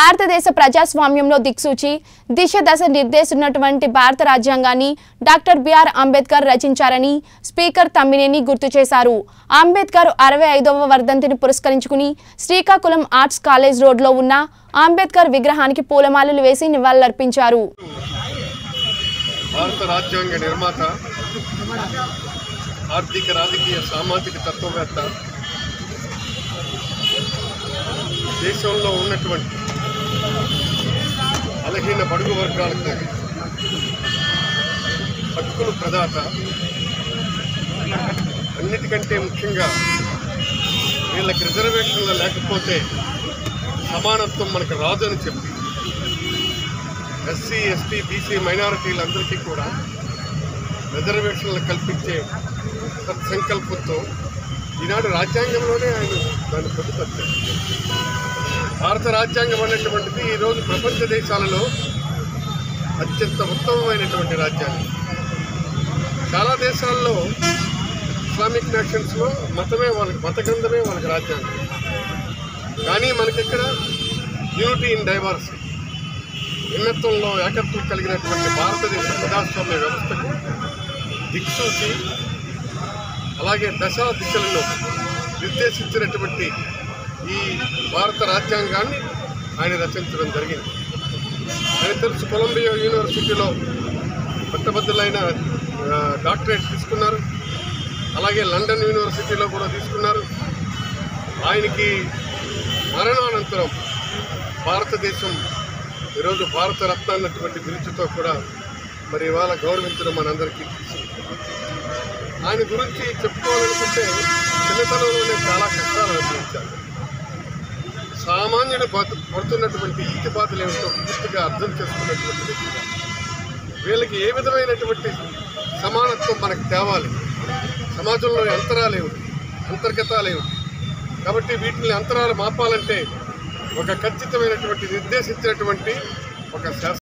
భారతదేశ ప్రజాస్వామ్యంలో దిక్సూచి దిశ దశ నిర్దేశిస్తున్నటువంటి భారత రాజ్యాంగాన్ని డాక్టర్ బిఆర్ అంబేద్కర్ రచించారని స్పీకర్ తమ్మినేని గుర్తు చేశారు అంబేద్కర్ అరవై ఐదవ వర్ధంతిని పురస్కరించుకుని శ్రీకాకుళం ఆర్ట్స్ కాలేజ్ రోడ్లో ఉన్న అంబేద్కర్ విగ్రహానికి పూలమాలలు వేసి నివాళులర్పించారు భారత రాజ్యాంగ నిర్మాత ఆర్థిక రాజకీయ సామాజిక తత్వవేత్త దేశంలో ఉన్నటువంటి బలహీన బడుగు వర్గాలకు హక్కులు ప్రదాత అన్నిటికంటే ముఖ్యంగా వీళ్ళకి రిజర్వేషన్లు లేకపోతే సమానత్వం మనకు రాదు అని చెప్పి ఎస్సీ ఎస్టీ బీసీ మైనారిటీలందరికీ కూడా రిజర్వేషన్లు కల్పించే సత్సంకల్పంతో ఈనాడు రాజ్యాంగంలోనే ఆయన దాన్ని పొందుపరిచారు భారత రాజ్యాంగం అనేటువంటిది ఈరోజు ప్రపంచ దేశాలలో అత్యంత ఉత్తమమైనటువంటి రాజ్యాంగం చాలా దేశాల్లో ఇస్లామిక్ నేషన్స్లో మతమే వాళ్ళకి మత గ్రంథమే వాళ్ళకి రాజ్యాంగం కానీ మనకిక్కడ యూనిటీ ఇన్ డైవర్సిటీ భిన్నత్వంలో ఏకత్వం కలిగినటువంటి భారతదేశ ప్రజాస్వామ్య వ్యవస్థకు దిక్సూచి అలాగే దశా దిశలను నిర్దేశించినటువంటి ఈ భారత రాజ్యాంగాన్ని ఆయన రచించడం జరిగింది ఆయన తెలుసు కొలంబియా యూనివర్సిటీలో పట్టభద్రులైన ఆ, డాక్టరేట్ తీసుకున్నారు అలాగే లండన్ యూనివర్సిటీలో కూడా తీసుకున్నారు ఆయనకి మరణానంతరం భారతదేశం ఈరోజు భారత రత్న అన్నటువంటి బిరుచుతో కూడా మరి ఇవాళ గౌరవించడం మనందరికీ తెలుసు ఆయన గురించి చెప్పుకోవాలనుకుంటే చిన్నతనంలోనే చాలా కష్టాలు అనుభవించారు సామాన్యుడు బతు పడుతున్నటువంటి ఈతి బాధలు ఏమిటో పూర్తిగా అర్థం చేసుకున్నటువంటి వ్యక్తిగా వీళ్ళకి ఏ విధమైనటువంటి సమానత్వం మనకు తేవాలి సమాజంలో అంతరాలు ఏమిటి అంతర్గతాలు ఏమిటి కాబట్టి వీటిని అంతరాలు మాపాలంటే ఒక ఖచ్చితమైనటువంటి నిర్దేశించినటువంటి ఒక శాస్త్ర